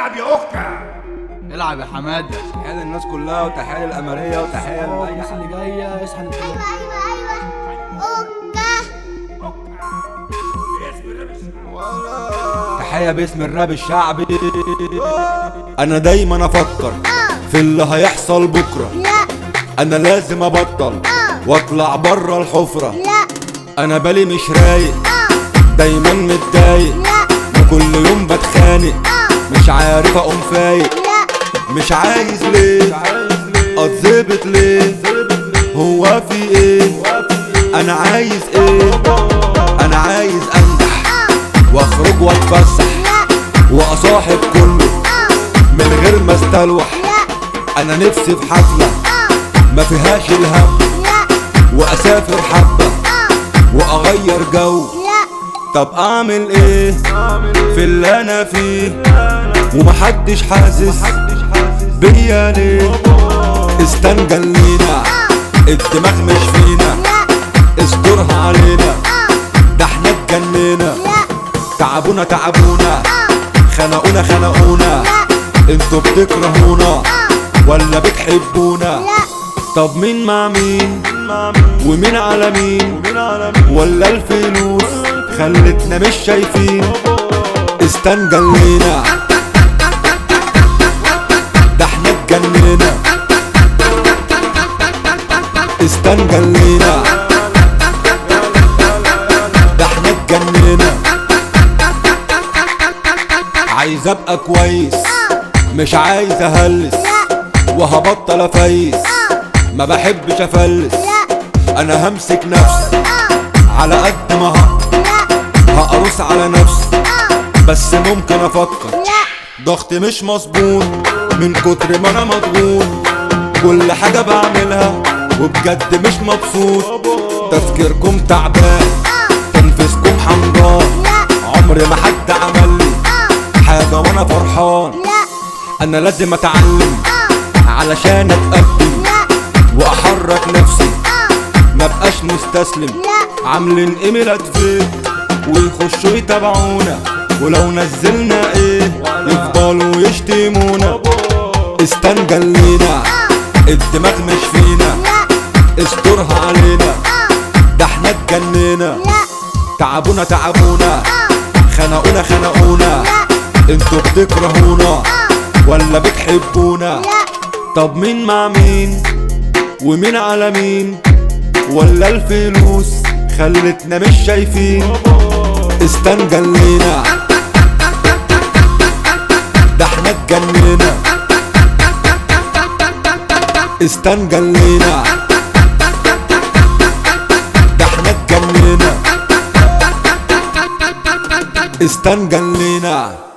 العب يا اوكا العب يا حماده تحية للناس كلها وتحية للأمارية وتحية لأي الناس حد اللي جايه اصحى نتكلم ايوه ايوه ايوه اوكا تحية باسم الراب الشعبي أنا دايما أفكر في اللي هيحصل بكرة لا أنا لازم أبطل وأطلع بره الحفرة لا أنا بالي مش رايق دايما متضايق لا وكل يوم بتخانق مش عارف أقوم فايق لا مش عايز ليه اتظبط ليه هو في ايه انا عايز ايه انا عايز انجح واخرج واتفسح واصاحب كله من غير ما استلوح انا نفسي في حفله ما فيهاش الهم واسافر حبه واغير جو لا طب اعمل ايه في اللي انا فيه ومحدش حاسس بيا ليه استنجل لينا الدماغ مش فينا استرها علينا ده احنا اتجنينا تعبونا تعبونا خنقونا خنقونا انتوا بتكرهونا ولا بتحبونا طب مين مع مين ومين على مين ولا الفلوس خلتنا مش شايفين استنجل لينا ده احنا اتجننا استنجل لينا ده احنا اتجننا عايز ابقى كويس مش عايز اهلس وهبطل افيس ما بحبش افلس انا همسك نفسي على قد ما هقدر هقرص على نفسي بس ممكن افكر ضغطي مش مظبوط من كتر ما انا مضغوط كل حاجة بعملها وبجد مش مبسوط تفكيركم تعبان تنفيذكم حمضان عمر ما حد عمل لي حاجة وانا فرحان انا لازم اتعلم علشان اتقدم واحرك نفسي ما بقاش مستسلم عاملين ايميلات فيك ويخشوا يتابعونا ولو نزلنا ايه يفضلوا يشتمونا استنجل لينا الدماغ مش فينا استرها علينا ده احنا اتجنينا تعبونا تعبونا خنقونا خنقونا انتوا بتكرهونا ولا بتحبونا طب مين مع مين ومين على مين ولا الفلوس خلتنا مش شايفين استنجل لينا ده احنا اتجننا استنجل لينا ده احنا اتجننا استنجل لينا